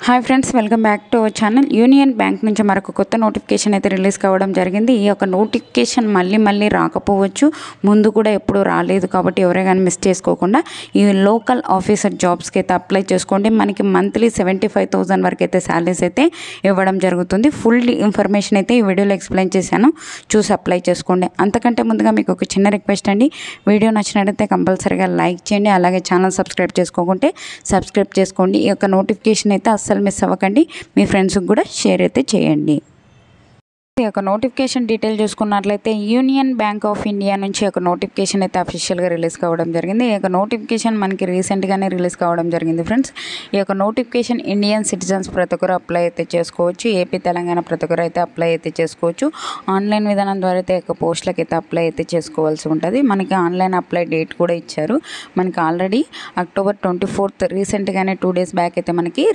hi friends welcome back to our channel Union Bank నుంచి మరొక కొత్త నోటిఫికేషన్ అయితే రిలీజ్ కావడం జరిగింది ఈ యొక్క నోటిఫికేషన్ మళ్ళీ మళ్ళీ రాకపోవచ్చు ముందు కూడా ఎప్పుడు రాలేదు కాబట్టి ఎవరే కానీ మిస్ చేసుకోకుండా ఈ లోకల్ ఆఫీసర్ జాబ్స్కి అయితే అప్లై చేసుకోండి మనకి మంత్లీ సెవెంటీ ఫైవ్ థౌసండ్ వరకు అయితే శాలరీస్ అయితే ఇవ్వడం జరుగుతుంది ఫుల్ ఇన్ఫర్మేషన్ అయితే ఈ వీడియోలో ఎక్స్ప్లెయిన్ చేశాను చూసి అప్లై చేసుకోండి అంతకంటే ముందుగా మీకు ఒక చిన్న రిక్వెస్ట్ అండి వీడియో నచ్చినట్లయితే కంపల్సరీగా లైక్ చేయండి అలాగే ఛానల్ సబ్స్క్రైబ్ చేసుకోకుంటే సబ్స్క్రైబ్ చేసుకోండి ఈ యొక్క నోటిఫికేషన్ అయితే అస్సలు మిస్ అవ్వకండి మీ ఫ్రెండ్స్కి కూడా షేర్ అయితే చేయండి ఈ యొక్క నోటిఫికేషన్ డీటెయిల్ చూసుకున్నట్లయితే యూనియన్ బ్యాంక్ ఆఫ్ ఇండియా నుంచి ఒక నోటిఫికేషన్ అయితే అఫీషియల్గా రిలీజ్ కావడం జరిగింది ఈ యొక్క నోటిఫికేషన్ మనకి రీసెంట్గానే రిలీజ్ కావడం జరిగింది ఫ్రెండ్స్ ఈ యొక్క నోటిఫికేషన్ ఇండియన్ సిటిజన్స్ ప్రతి ఒక్కరు అప్లై అయితే చేసుకోవచ్చు ఏపీ తెలంగాణ ప్రతి ఒక్కరు అయితే అప్లై అయితే చేసుకోవచ్చు ఆన్లైన్ విధానం ద్వారా అయితే ఈ యొక్క పోస్టులకు అయితే అప్లై అయితే చేసుకోవాల్సి ఉంటుంది మనకి ఆన్లైన్ అప్లై డేట్ కూడా ఇచ్చారు మనకి ఆల్రెడీ అక్టోబర్ ట్వంటీ ఫోర్త్ రీసెంట్గానే టూ డేస్ బ్యాక్ అయితే మనకి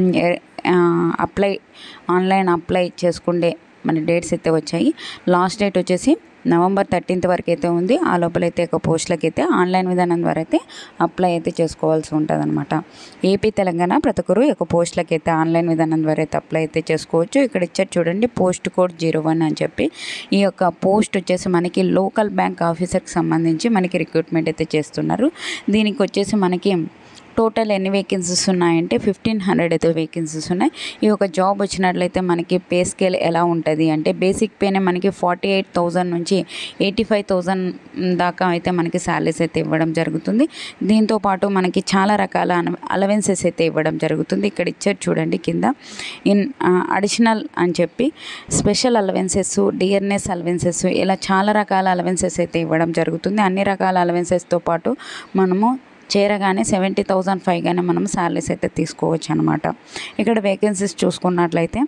అప్లై ఆన్లైన్ అప్లై చేసుకుండే మన డేట్స్ అయితే వచ్చాయి లాస్ట్ డేట్ వచ్చేసి నవంబర్ థర్టీన్త్ వరకు అయితే ఉంది ఆ లోపల అయితే ఒక పోస్టులకి అయితే ఆన్లైన్ విధానం ద్వారా అయితే అప్లై అయితే చేసుకోవాల్సి ఉంటుంది అనమాట ఏపీ తెలంగాణ ప్రతి ఒక్కరు ఈ యొక్క పోస్టులకి అయితే ఆన్లైన్ విధానం ద్వారా అయితే అప్లై అయితే చేసుకోవచ్చు ఇక్కడ ఇచ్చారు చూడండి పోస్ట్ కోడ్ జీరో వన్ అని చెప్పి ఈ యొక్క పోస్ట్ వచ్చేసి మనకి లోకల్ బ్యాంక్ ఆఫీసర్కి సంబంధించి మనకి రిక్రూట్మెంట్ అయితే చేస్తున్నారు దీనికి వచ్చేసి మనకి టోటల్ ఎన్ని వేకెన్సీస్ ఉన్నాయంటే ఫిఫ్టీన్ హండ్రెడ్ అయితే వేకెన్సీస్ ఉన్నాయి ఈ యొక్క జాబ్ వచ్చినట్లయితే మనకి పే స్కేల్ ఎలా ఉంటుంది అంటే బేసిక్ పేనే మనకి ఫార్టీ ఎయిట్ థౌజండ్ నుంచి ఎయిటీ ఫైవ్ థౌజండ్ దాకా అయితే మనకి శాలరీస్ అయితే ఇవ్వడం జరుగుతుంది దీంతో పాటు మనకి చాలా రకాల అలవెన్సెస్ అయితే ఇవ్వడం జరుగుతుంది ఇక్కడ ఇచ్చారు చూడండి కింద ఇన్ అడిషనల్ అని చెప్పి స్పెషల్ అలవెన్సెస్ డియర్నెస్ అలవెన్సెస్ ఇలా చాలా రకాల అలవెన్సెస్ అయితే ఇవ్వడం జరుగుతుంది అన్ని రకాల అలవెన్సెస్తో పాటు మనము చేరగానే సెవెంటీ థౌజండ్ ఫైవ్గానే మనం శాలరీస్ అయితే తీసుకోవచ్చు అనమాట ఇక్కడ వేకెన్సీస్ చూసుకున్నట్లయితే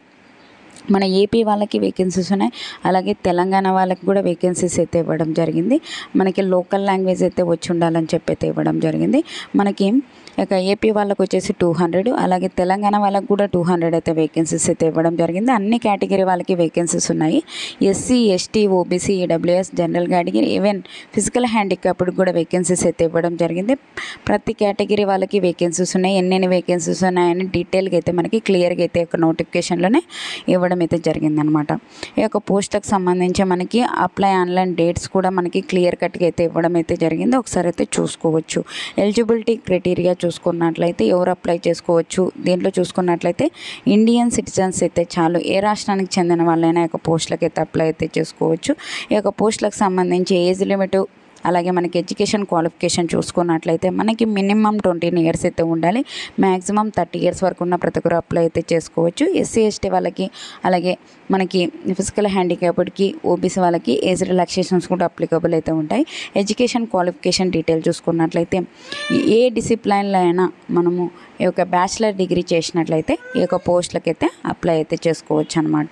మన ఏపీ వాళ్ళకి వేకెన్సీస్ ఉన్నాయి అలాగే తెలంగాణ వాళ్ళకి కూడా వేకెన్సీస్ అయితే ఇవ్వడం జరిగింది మనకి లోకల్ లాంగ్వేజ్ అయితే వచ్చి ఉండాలని చెప్పి అయితే ఇవ్వడం జరిగింది మనకి ఇక ఏపీ వాళ్ళకి వచ్చేసి టూ హండ్రెడ్ అలాగే తెలంగాణ వాళ్ళకి కూడా టూ హండ్రెడ్ అయితే వేకెన్సీస్ అయితే ఇవ్వడం జరిగింది అన్ని కేటగిరీ వాళ్ళకి వేకెన్సీస్ ఉన్నాయి SC ST OBC EWS general category even physical handicapped కూడా వేకెన్సీస్ అయితే ఇవ్వడం జరిగింది ప్రతి కేటగిరీ వాళ్ళకి వేకెన్సీస్ ఉన్నాయి ఎన్నెన్ని వేకెన్సీస్ ఉన్నాయని డీటెయిల్గా అయితే మనకి క్లియర్గా అయితే ఒక నోటిఫికేషన్లోనే ఇవ్వడం అయితే జరిగిందనమాట ఈ యొక్క పోస్ట్కి సంబంధించి మనకి అప్లై ఆన్లైన్ డేట్స్ కూడా మనకి క్లియర్ కట్గా అయితే ఇవ్వడం అయితే జరిగింది ఒకసారి అయితే చూసుకోవచ్చు ఎలిజిబిలిటీ క్రైటీరియా చూసుకున్నట్లయితే ఎవరు అప్లై చేసుకోవచ్చు దీంట్లో చూసుకున్నట్లయితే ఇండియన్ సిటిజన్స్ అయితే చాలు ఏ రాష్ట్రానికి చెందిన వాళ్ళైనా ఈ యొక్క పోస్టులకు అయితే అప్లై అయితే చేసుకోవచ్చు ఈ యొక్క పోస్టులకు సంబంధించి ఏజ్ లిమిట్ అలాగే మనకి ఎడ్యుకేషన్ క్వాలిఫికేషన్ చూసుకున్నట్లయితే మనకి మినిమం ట్వంటీ ఇయర్స్ అయితే ఉండాలి మ్యాక్సిమం థర్టీ ఇయర్స్ వరకు ఉన్న ప్రతి ఒక్కరు అప్లై అయితే చేసుకోవచ్చు ఎస్సీ ఎస్టీ వాళ్ళకి అలాగే మనకి ఫిజికల్ హ్యాండిక్యాప్డ్కి ఓబీసీ వాళ్ళకి ఏజ్ రిలాక్సేషన్స్ కూడా అప్లికబుల్ అయితే ఉంటాయి ఎడ్యుకేషన్ క్వాలిఫికేషన్ డీటెయిల్ చూసుకున్నట్లయితే ఏ డిసిప్లైన్లో అయినా మనము ఈ యొక్క బ్యాచిలర్ డిగ్రీ చేసినట్లయితే ఈ యొక్క పోస్టులకి అయితే అప్లై అయితే చేసుకోవచ్చు అనమాట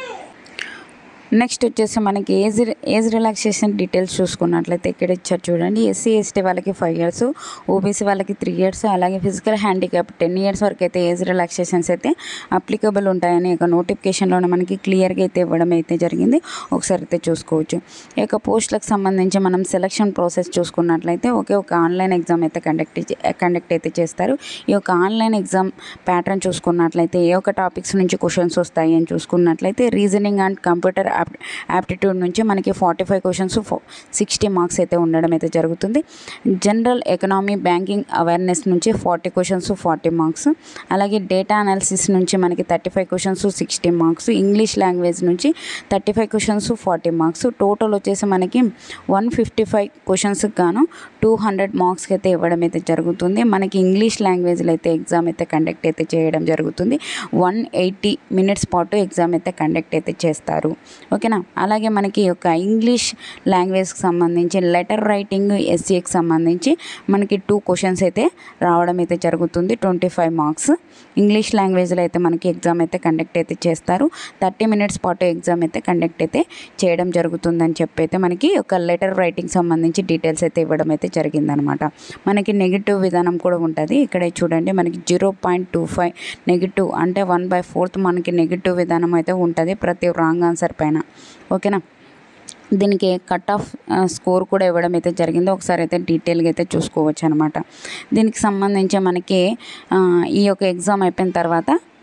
నెక్స్ట్ వచ్చేసి మనకి ఏజ్ ఏజ్ రిలాక్సేషన్ డీటెయిల్స్ చూసుకున్నట్లయితే ఇక్కడ ఇచ్చారు చూడండి ఎస్సీ ఎస్టీ వాళ్ళకి ఫైవ్ ఇయర్స్ ఓబీసీ వాళ్ళకి త్రీ ఇయర్స్ అలాగే ఫిజికల్ హ్యాండిక్యాప్ టెన్ ఇయర్స్ వరకు అయితే ఏజ్ రిలాక్సేషన్స్ అయితే అప్లికబుల్ ఉంటాయని ఒక నోటిఫికేషన్లోనే మనకి క్లియర్గా అయితే ఇవ్వడం అయితే జరిగింది ఒకసారి అయితే చూసుకోవచ్చు ఈ యొక్క పోస్టులకు సంబంధించి మనం సెలక్షన్ ప్రాసెస్ చూసుకున్నట్లయితే ఒకే ఒక ఆన్లైన్ ఎగ్జామ్ అయితే కండక్ట్ కండక్ట్ అయితే చేస్తారు ఈ యొక్క ఆన్లైన్ ఎగ్జామ్ ప్యాటర్న్ చూసుకున్నట్లయితే ఏ ఒక్క టాపిక్స్ నుంచి క్వశ్చన్స్ వస్తాయి అని చూసుకున్నట్లయితే రీజనింగ్ అండ్ కంప్యూటర్ యాప్టిట్యూడ్ నుంచి మనకి forty five questions sixty marks అయితే ఉండడం అయితే జరుగుతుంది జనరల్ ఎకనామీ బ్యాంకింగ్ అవేర్నెస్ నుంచి ఫార్టీ క్వశ్చన్స్ ఫార్టీ మార్క్స్ అలాగే డేటా అనాలిసిస్ నుంచి మనకి thirty five questions sixty marks English language నుంచి thirty five questions forty marks total వచ్చేసి మనకి వన్ ఫిఫ్టీ ఫైవ్ క్వశ్చన్స్కి గాను టూ హండ్రెడ్ మార్క్స్కి అయితే ఇవ్వడం అయితే జరుగుతుంది మనకి ఇంగ్లీష్ లాంగ్వేజ్లో అయితే ఎగ్జామ్ అయితే కండక్ట్ అయితే చేయడం జరుగుతుంది వన్ ఎయిటీ మినిట్స్ పాటు ఎగ్జామ్ అయితే కండక్ట్ అయితే చేస్తారు ఓకేనా అలాగే మనకి యొక్క ఇంగ్లీష్ లాంగ్వేజ్కి సంబంధించి లెటర్ రైటింగ్ ఎస్సీకి సంబంధించి మనకి టూ క్వశ్చన్స్ అయితే రావడం అయితే జరుగుతుంది ట్వంటీ ఫైవ్ మార్క్స్ ఇంగ్లీష్ లాంగ్వేజ్లో అయితే మనకి ఎగ్జామ్ అయితే కండక్ట్ అయితే చేస్తారు థర్టీ మినిట్స్ పాటు ఎగ్జామ్ అయితే కండక్ట్ అయితే చేయడం జరుగుతుందని చెప్పి అయితే మనకి ఒక లెటర్ రైటింగ్ సంబంధించి డీటెయిల్స్ అయితే ఇవ్వడం అయితే జరిగిందనమాట మనకి నెగిటివ్ విధానం కూడా ఉంటుంది ఇక్కడ చూడండి మనకి zero point two five negative అంటే వన్ బై ఫోర్త్ మనకి నెగిటివ్ విధానం అయితే ఉంటుంది ప్రతి రాంగ్ ఆన్సర్ పైన ఓకేనా దీనికి కట్ ఆఫ్ స్కోర్ కూడా ఇవ్వడం అయితే జరిగింది ఒకసారి అయితే డీటెయిల్గా అయితే చూసుకోవచ్చు అనమాట దీనికి సంబంధించి మనకి ఆ, ఈ యొక్క ఎగ్జామ్ అయిపోయిన తర్వాత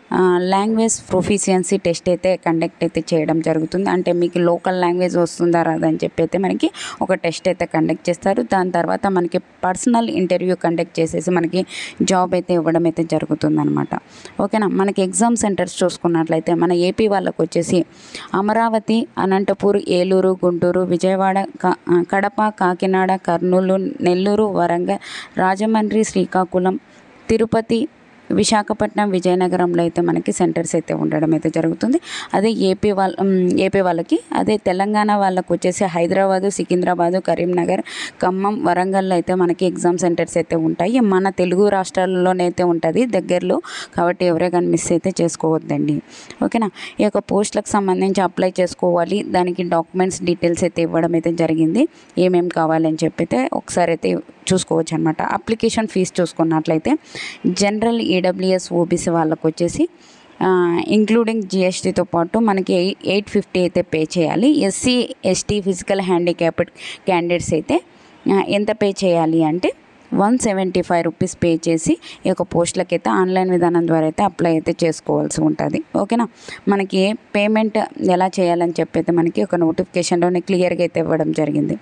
లాంగ్వేజ్ ప్రొఫిషియన్సీ టెస్ట్ అయితే కండక్ట్ అయితే చేయడం జరుగుతుంది అంటే మీకు లోకల్ లాంగ్వేజ్ వస్తుందా రాదని చెప్పి అయితే మనకి ఒక టెస్ట్ అయితే కండక్ట్ చేస్తారు దాని తర్వాత మనకి పర్సనల్ ఇంటర్వ్యూ కండక్ట్ చేసేసి మనకి జాబ్ అయితే ఇవ్వడం అయితే జరుగుతుంది అనమాట ఓకేనా మనకి ఎగ్జామ్ సెంటర్స్ చూసుకున్నట్లయితే మన ఏపీ వాళ్ళకు వచ్చేసి అమరావతి అనంతపూర్ ఏలూరు గుంటూరు విజయవాడ క- కడప కాకినాడ కర్నూలు నెల్లూరు వరంగల్ రాజమండ్రి శ్రీకాకుళం తిరుపతి విశాఖపట్నం విజయనగరంలో అయితే మనకి సెంటర్స్ అయితే ఉండడం అయితే జరుగుతుంది అదే ఏపీ వాళ్ళ ఉమ్, ఏపీ వాళ్ళకి అదే తెలంగాణ వాళ్ళకు వచ్చేసి హైదరాబాదు సికింద్రాబాదు కరీంనగర్ ఖమ్మం వరంగల్లో అయితే మనకి ఎగ్జామ్ సెంటర్స్ అయితే ఉంటాయి మన తెలుగు రాష్ట్రాల్లోనే అయితే ఉంటుంది దగ్గరలో కాబట్టి ఎవరే కానీ మిస్ అయితే చేసుకోవద్దండి ఓకేనా ఈ యొక్క పోస్టులకు సంబంధించి అప్లై చేసుకోవాలి దానికి డాక్యుమెంట్స్ డీటెయిల్స్ అయితే ఇవ్వడం అయితే జరిగింది ఏమేమి కావాలని చెప్పి అయితే ఒకసారి అయితే చూసుకోవచ్చు అనమాట అప్లికేషన్ ఫీజు చూసుకున్నట్లయితే జనరల్ ఈడబ్ల్యూఎస్ ఓబీసీ వాళ్ళకు వచ్చేసి ఇంక్లూడింగ్ జిఎస్టీతో పాటు మనకి ఎయిట్ ఫిఫ్టీ అయితే పే చేయాలి SC ST physical handicapped candidates అయితే ఆ, ఎంత పే చేయాలి అంటే one seventy five rupees pay చేసి ఈ యొక్క పోస్టులకి అయితే ఆన్లైన్ విధానం ద్వారా అయితే అప్లై అయితే చేసుకోవాల్సి ఉంటుంది ఓకేనా మనకి పేమెంట్ ఎలా చేయాలని చెప్పి అయితే మనకి ఒక నోటిఫికేషన్లోనే క్లియర్గా అయితే ఇవ్వడం జరిగింది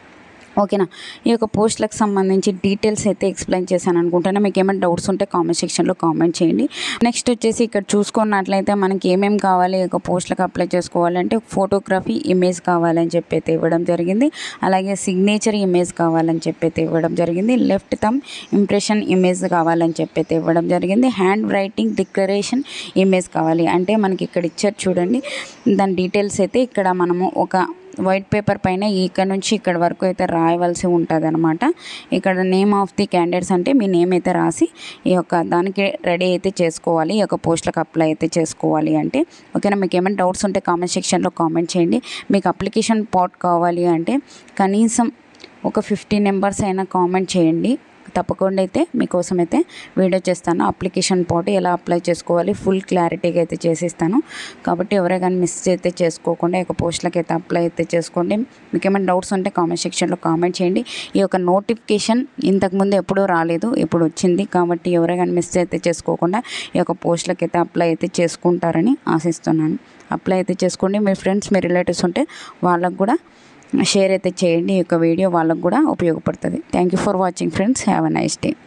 ఓకేనా ఈ యొక్క పోస్టులకు సంబంధించి డీటెయిల్స్ అయితే ఎక్స్ప్లెయిన్ చేశాను అనుకుంటున్నా మీకు ఏమైనా డౌట్స్ ఉంటే కామెంట్ సెక్షన్లో కామెంట్ చేయండి నెక్స్ట్ వచ్చేసి ఇక్కడ చూసుకున్నట్లయితే మనకి ఏమేమి కావాలి ఈ యొక్క పోస్టులకు అప్లై చేసుకోవాలంటే ఫోటోగ్రఫీ ఇమేజ్ కావాలని చెప్పి అయితే ఇవ్వడం జరిగింది అలాగే సిగ్నేచర్ ఇమేజ్ కావాలని చెప్పి అయితే ఇవ్వడం జరిగింది లెఫ్ట్ థమ్ ఇంప్రెషన్ ఇమేజ్ కావాలని చెప్పి అయితే ఇవ్వడం జరిగింది హ్యాండ్ రైటింగ్ డిక్లరేషన్ ఇమేజ్ కావాలి అంటే మనకి ఇక్కడ ఇచ్చారు చూడండి దాని డీటెయిల్స్ అయితే ఇక్కడ మనము ఒక వైట్ పేపర్ పైన ఇక్కడ నుంచి ఇక్కడ వరకు అయితే రాయవలసి ఉంటుంది అనమాట ఇక్కడ నేమ్ ఆఫ్ ది క్యాండిడేట్స్ అంటే మీ నేమ్ అయితే రాసి ఈ యొక్క దానికి రెడీ అయితే చేసుకోవాలి ఈ యొక్క పోస్టులకు అప్లై అయితే చేసుకోవాలి అంటే ఓకేనా మీకు ఏమైనా డౌట్స్ ఉంటే కామెంట్ సెక్షన్లో కామెంట్ చేయండి మీకు అప్లికేషన్ పాట్ కావాలి అంటే కనీసం ఒక ఫిఫ్టీ నెంబర్స్ అయినా కామెంట్ చేయండి తప్పకుండా అయితే మీకోసం అయితే వీడియో చేస్తాను అప్లికేషన్ పాటు ఎలా అప్లై చేసుకోవాలి ఫుల్ క్లారిటీగా అయితే చేసిస్తాను కాబట్టి ఎవరే కానీ మిస్ అయితే చేసుకోకుండా ఈ యొక్క పోస్టులకి అయితే అప్లై అయితే చేసుకోండి మీకు ఏమైనా డౌట్స్ ఉంటే కామెంట్ సెక్షన్లో కామెంట్ చేయండి ఈ యొక్క నోటిఫికేషన్ ఇంతకుముందు ఎప్పుడూ రాలేదు ఇప్పుడు వచ్చింది కాబట్టి ఎవరే కానీ మిస్ అయితే చేసుకోకుండా ఈ యొక్క పోస్టులకి అయితే అప్లై అయితే చేసుకుంటారని ఆశిస్తున్నాను అప్లై అయితే చేసుకోండి మీ ఫ్రెండ్స్ మీ రిలేటివ్స్ ఉంటే వాళ్ళకు కూడా షేర్ అయితే చేయండి ఈ యొక్క వీడియో వాళ్ళకు కూడా ఉపయోగపడుతుంది thank you for watching friends have a nice day